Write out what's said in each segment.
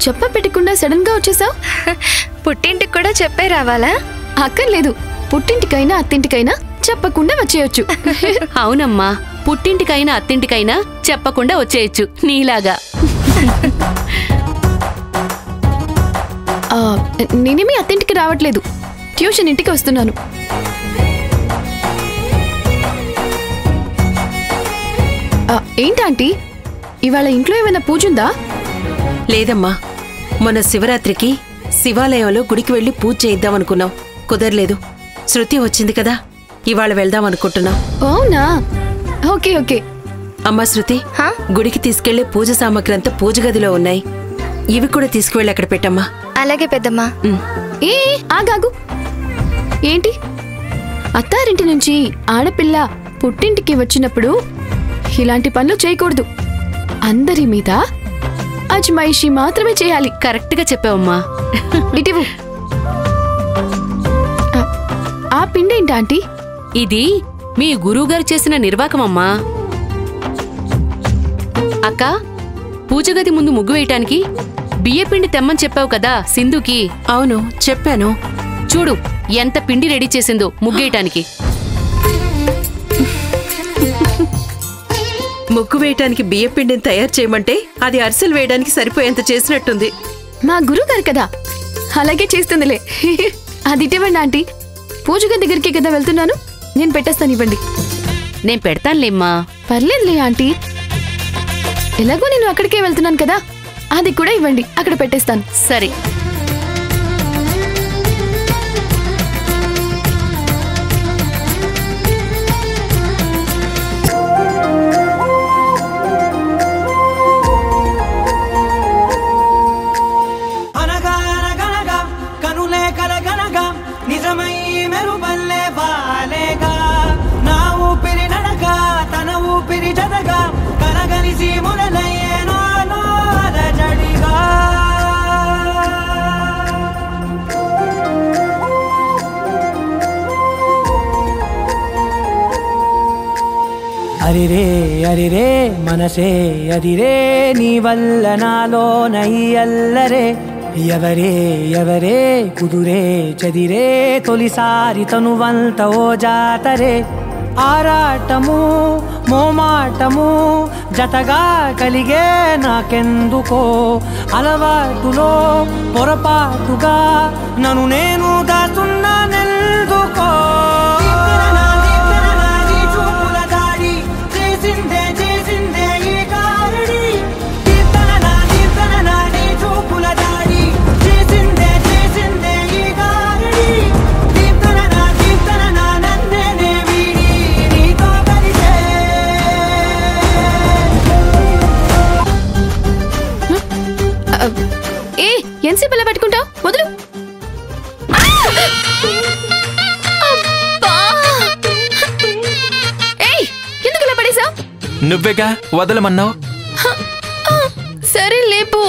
చెప్ప పెట్టకుండా సడన్ గా వచ్చేసావు పుట్టింటికి కూడా చెప్పే రావాలా అక్కర్లేదు పుట్టింటికైనా అత్తింటికైనా చెప్పకుండా వచ్చేయొచ్చు అవునమ్మా పుట్టింటికైనా అత్తింటికైనా చెప్పకుండా వచ్చేయచ్చు నీలాగా ఆ, నేనేమి అత్తింటికి రావట్లేదు ట్యూషన్ ఇంటికి వస్తున్నాను ఆ, ఏంటాంటీ ఇవాళ ఇంట్లో ఏమైనా పూజ ఉందా లేదమ్మా మొన్న శివరాత్రికి శివాలయంలో గుడికి వెళ్లి పూజ చేయిద్దామనుకున్నాం కుదరలేదు శృతి వచ్చింది కదా ఇవాళ వెళ్దాం అనుకుంటున్నాం అవునా ఓకే ఓకే అమ్మా శృతి హా? గుడికి తీసుకెళ్లే పూజ సామాగ్రి అంతా పూజ గదిలో ఉన్నాయి ఇవి కూడా తీసుకువెళ్ళి అక్కడ పెట్టమ్మా అలాగే పెద్దమ్మా ఉమ్. ఏ ఆగాగు ఏంటి అత్తారింటి నుంచి ఆడపిల్ల పుట్టింటికి వచ్చినప్పుడు ఇలాంటి పనులు చేయకూడదు అందరి మీద అజ్మాయిషి మాత్రమే చేయాలి కరెక్ట్ గా చెప్పావమ్మా ఇటివు ఆ, ఆ పిండేంటి ఆంటీ ఇది మీ గురువుగారు చేసిన నిర్వాకమమ్మా అక్క పూజగది ముందు ముగ్గు వేయటానికి బియ్యపిండి తెమ్మని చెప్పావు కదా సింధుకి అవును చెప్పాను చూడు ఎంత పిండి రెడీ చేసిందో ముగ్గేయటానికి ముగ్గు వేయటానికి బియ్య పిండిని తయారు చేయమంటే అది అరిసెలు వేయడానికి సరిపోయేంత చేసినట్టుంది మా గురువు గారు కదా అలాగే చేస్తుందిలే అది ఇటివ్వండి ఆంటీ పూజ గది దగ్గరికి కదా వెళ్తున్నాను నేను పెట్టేస్తాను ఇవ్వండి నేను పెడతానులేమ్మా పర్లేదులే ఆంటీ ఎలాగో నేను అక్కడికే వెళ్తున్నాను కదా అది కూడా ఇవ్వండి అక్కడ పెట్టేస్తాను సరే అనగా అనగనగా కనులే కలగనగా నిజమై మెరుపల్లే బాలేగా నా ఊపిరి నడక తన ఊపిరి జతగా కలగలిసి మొదలయ్యే నాలో అలజడిగా అరిరే అరిరే మనసే అదిరే నీ వల్ల నాలో నయ్యల్లరే ఎవరే ఎవరే కుదురే చదిరే తొలిసారి తనువంత ఓ జాతరే ఆరాటము మోమాటము జతగా కలిగే నాకెందుకో అలవాటులో పొరపాటుగా నన్ను నేను దాస్తున్నానెందుకో చూపుల దాడి చేసిందే చేసిందే ఈ కారడి కీర్తన నా కీర్తన నా నీ చూపుల దాడి చేసిందే చేసిందే ఈ కారడి కీర్తన నా కీర్తన నా నన్నేనే వీడి నీతో కలిసే ఆ, ఏ ఎంతసేపు ఇలా పెట్టుకుంటావు వదులు ఆ! అబ్బా! ఏయ్ ఎందుకు ఇలా పడేసావు నువ్వేగా వదలమన్నావు సరే లేపు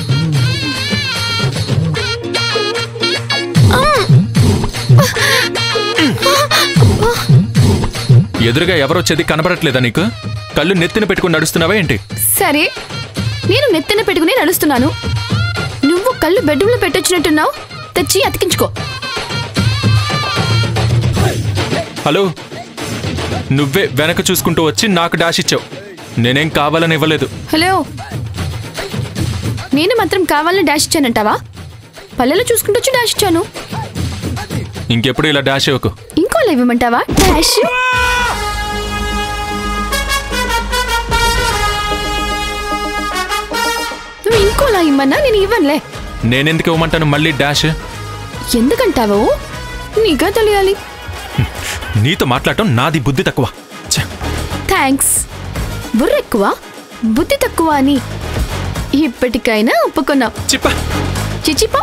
ఎదురుగా ఎవరొచ్చేది కనబడట్లేదా నీకు కళ్ళు నెత్తిన పెట్టుకుని నడుస్తున్నావా ఏంటి సరే నేను నెత్తిన పెట్టుకుని నడుస్తున్నాను నువ్వు కళ్ళు బెడ్రూమ్లో పెట్టొచ్చినట్టున్నావు తెచ్చి అతికించుకో హలో నువ్వే వెనక చూసుకుంటూ వచ్చి నాకు డాష్ ఇచ్చావు నేనేం కావాలని ఇవ్వలేదు హలో నేను మాత్రం కావాలని డాష్ ఇచ్చానంటావా పల్లెలో చూసుకుంటూ వచ్చి డాష్ ఇచ్చాను ఇంకెప్పుడు ఇలా డాష్ ఇవ్వకు ఇంకో ఇవ్వమంటావా డాష్ నువ్వు ఇంకోలా ఇమ్మన్నా నేను ఇవ్వనులే నేనెందుకు ఇవ్వమంటాను మళ్ళీ డాష్ ఎందుకంటావో నీగా తెలియాలి నీతో మాట్లాడటం నాది బుద్ధి తక్కువ ఛ, థ్యాంక్స్ బుర్ర ఎక్కువ బుద్ధి తక్కువ అని ఇప్పటికైనా ఒప్పుకున్నావు చిప్ప చిచిపా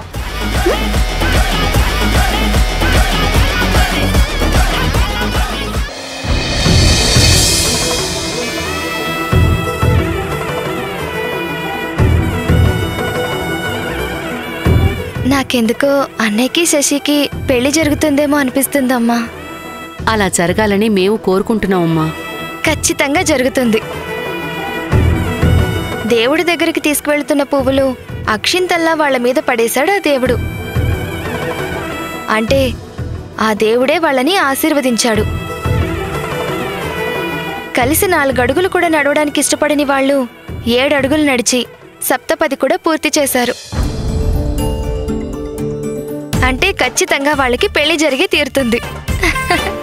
నాకెందుకో అన్నయ్యకి శశికి పెళ్లి జరుగుతుందేమో అనిపిస్తుందమ్మా అలా జరగాలని మేము కోరుకుంటున్నామమ్మా ఖచ్చితంగా జరుగుతుంది దేవుడి దగ్గరికి తీసుకువెళ్తున్న పువ్వులు అక్షింతల్లా వాళ్ళ మీద పడేశాడు ఆ దేవుడు అంటే ఆ దేవుడే వాళ్ళని ఆశీర్వదించాడు కలిసి నాలుగు అడుగులు కూడా నడవడానికి ఇష్టపడని వాళ్ళు ఏడు అడుగులు నడిచి సప్తపది కూడా పూర్తి చేశారు అంటే ఖచ్చితంగా వాళ్ళకి పెళ్లి జరిగి తీరుతుంది